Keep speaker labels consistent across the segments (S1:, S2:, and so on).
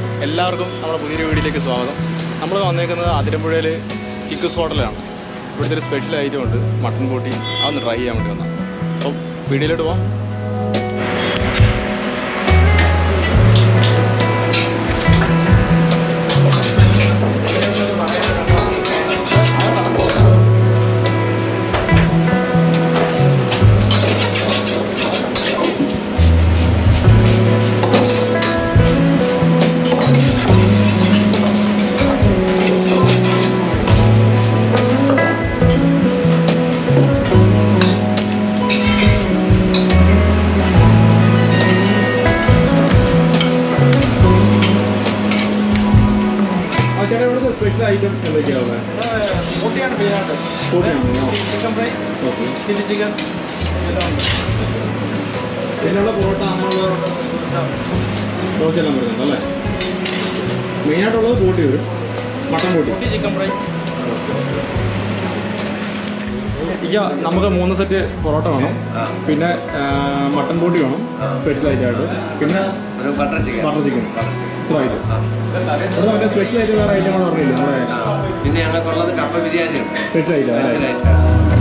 S1: എല്ലാവർക്കും നമ്മുടെ പുതിയൊരു വീഡിയോയിലേക്ക് സ്വാഗതം നമ്മൾ വന്നേക്കുന്നത് അതിരമ്പുഴയിൽ ചിക്കൂസ് ഹോട്ടലാണ് ഇവിടുത്തെ ഒരു സ്പെഷ്യൽ ഐറ്റം ഉണ്ട് മട്ടൻ ബോട്ടി അതൊന്ന് ട്രൈ ചെയ്യാൻ വേണ്ടി വന്നാൽ അപ്പം വീഡിയോയിലോട്ട് പോവാം ചേട്ടാ ഇവിടുത്തെ സ്പെഷ്യൽ ഐറ്റം എന്തൊക്കെയാണ്
S2: ബോട്ടിയാണ് മെയിനായിട്ട്
S1: ബോട്ടിയാണ്
S2: chicken fry
S1: okay
S2: chilli chicken എല്ലാം ഉണ്ട്
S1: പിന്നെയുള്ള പൊറോട്ട അങ്ങനെയുള്ള ദോശയെല്ലാം വരുന്നുണ്ട് അല്ലേ മെയിനായിട്ടുള്ളത് ബോട്ടി വരും മട്ടൻ ബോട്ടി
S2: ബോട്ടി ചിക്കൻ ഫ്രൈ
S1: ഇക്ക നമുക്ക് മൂന്ന് സെറ്റ് പൊറോട്ട വേണം പിന്നെ ആ, മട്ടൻ ബോട്ടി വേണം സ്പെഷ്യൽ ആയിട്ട് പിന്നെ
S3: ഒരു ബട്ടർ ചിക്കൻ
S1: ബട്ടർ ചിക്കൻ ഇത്ര ഐറ്റം ഇവിടെ മറ്റേ സ്പെഷ്യൽ ആയിട്ട് വേറെ ഐറ്റങ്ങൾ പറഞ്ഞില്ല നമ്മുടെ
S3: പിന്നെ ഞങ്ങൾക്കുള്ളത് കപ്പ ബിരിയാണി ഉണ്ട്
S1: സ്പെഷ്യൽ ഐറ്റം അല്ലേ
S3: സ്പെഷ്യലായിട്ട്.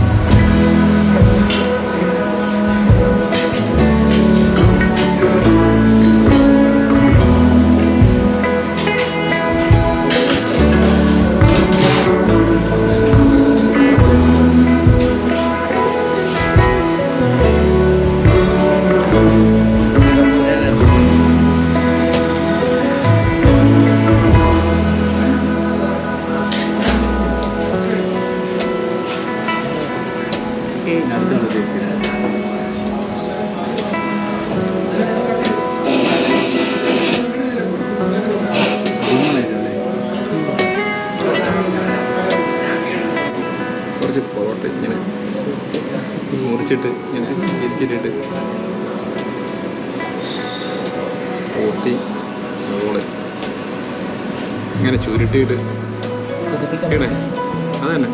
S1: കുറച്ച് പൊറോട്ട ഇങ്ങനെ മുറിച്ചിട്ട് ഇങ്ങനെ ഇരിച്ചിട്ടിട്ട് പൊട്ടി റോള് ഇങ്ങനെ ചുരുട്ടിയിട്ട് ഇടേ അതന്നെ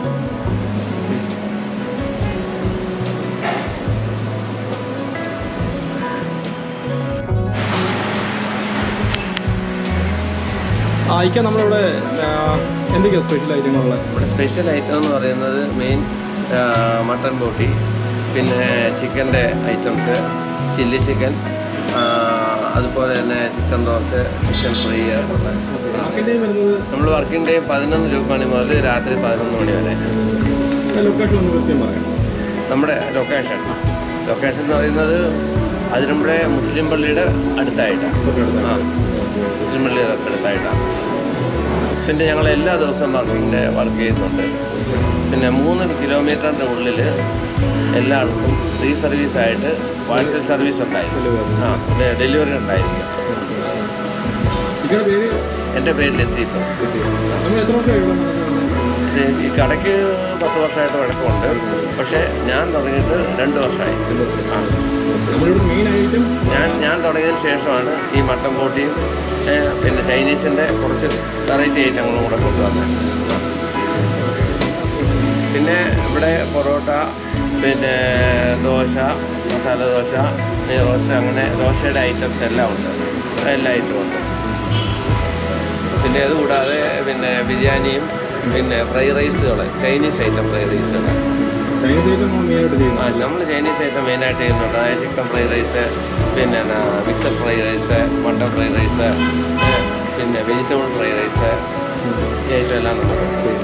S1: ആ ഇക്ക നമ്മളിവിടെ എന്തൊക്കെയാണ് സ്പെഷ്യൽ ഐറ്റങ്ങളുള്ളത്
S3: ഇവിടെ സ്പെഷ്യൽ ഐറ്റം എന്ന് പറയുന്നത് മെയിൻ മട്ടൺ ബോട്ടി പിന്നെ ചിക്കൻ്റെ ഐറ്റംസ് ചില്ലി ചിക്കൻ അതുപോലെ തന്നെ ചിക്കൻ ദോശ ചിക്കൻ ഫ്രൈ
S1: മാർക്കറ്റിൽ വരുന്നത്
S3: നമ്മൾ വർക്കിംഗ് ഡേ പതിനൊന്ന് രൂപ മണി മുതൽ രാത്രി പതിനൊന്ന് മണി വരെ
S1: ലൊക്കേഷൻ ഒന്ന് കൃത്യം പറയാം
S3: നമ്മുടെ ലൊക്കേഷൻ ലൊക്കേഷൻ എന്ന് പറയുന്നത് അതിരമ്പുഴ മുസ്ലിം പള്ളിയുടെ അടുത്തായിട്ടാണ് ആ മുസ്ലിം പള്ളിയുടെ അടുത്തായിട്ടാണ് പിന്നെ ഞങ്ങൾ എല്ലാ ദിവസവും വർക്കിംഗ് ഡേ വർക്ക് ചെയ്യുന്നുണ്ട് പിന്നെ മൂന്ന് കിലോമീറ്ററിൻ്റെ ഉള്ളിൽ എല്ലായിടത്തും ഫ്രീ സർവീസ് ആയിട്ട് പാഴ്സൽ സർവീസ് ഉണ്ടായിരിക്കും ആ പിന്നെ ഡെലിവറി ഉണ്ടായിരിക്കും
S1: ഇക്കടെ പേര്
S3: എൻ്റെ പേരിൽ എത്തിയിട്ടും
S1: നമ്മൾ എത്ര വർഷമായി ഇവിടെ
S3: ഇത് ഈ കടയ്ക്ക് പത്ത് വർഷമായിട്ട് വഴക്കമുണ്ട് പക്ഷേ ഞാൻ തുടങ്ങിയിട്ട് രണ്ട് വർഷമായി ആ
S1: നമ്മളിവിടെ മെയിൻ ഐറ്റം
S3: ഞാൻ ഞാൻ തുടങ്ങിയതിന് ശേഷമാണ് ഈ മട്ടൻ ബോട്ടിയും ഏഹ്, പിന്നെ ചൈനീസിൻ്റെ കുറച്ച് വെറൈറ്റി ഐറ്റങ്ങളും കൂടെ കൊണ്ടുവന്നത് പിന്നെ ഇവിടെ പൊറോട്ട പിന്നെ ദോശ മസാല ദോശ നെയ് റോസ്റ്റ് അങ്ങനെ ദോശയുടെ ഐറ്റംസ് എല്ലാം ഉണ്ട് എല്ലാ ഐറ്റവും ഉണ്ട് പിന്നെ അതുകൂടാതെ പിന്നെ ബിരിയാണിയും പിന്നെ ഫ്രൈ റൈസുകൾ ചൈനീസ് ഐറ്റം ഫ്രൈ റൈസുകൾ
S1: ചൈനീസ് ഐറ്റം മെയിനായിട്ട്
S3: ആ
S1: ചെയ്യുന്നത്
S3: നമ്മൾ ചൈനീസ് ഐറ്റം മെയിനായിട്ട് ചെയ്യുന്നുണ്ട് അതായത് ചിക്കൻ ഫ്രൈഡ് റൈസ് പിന്നെ mixed fried rice mutton fried rice പിന്നെ വെജിറ്റബിൾ ഫ്രൈഡ് റൈസ് ഈ ഐറ്റം എല്ലാം നമുക്ക്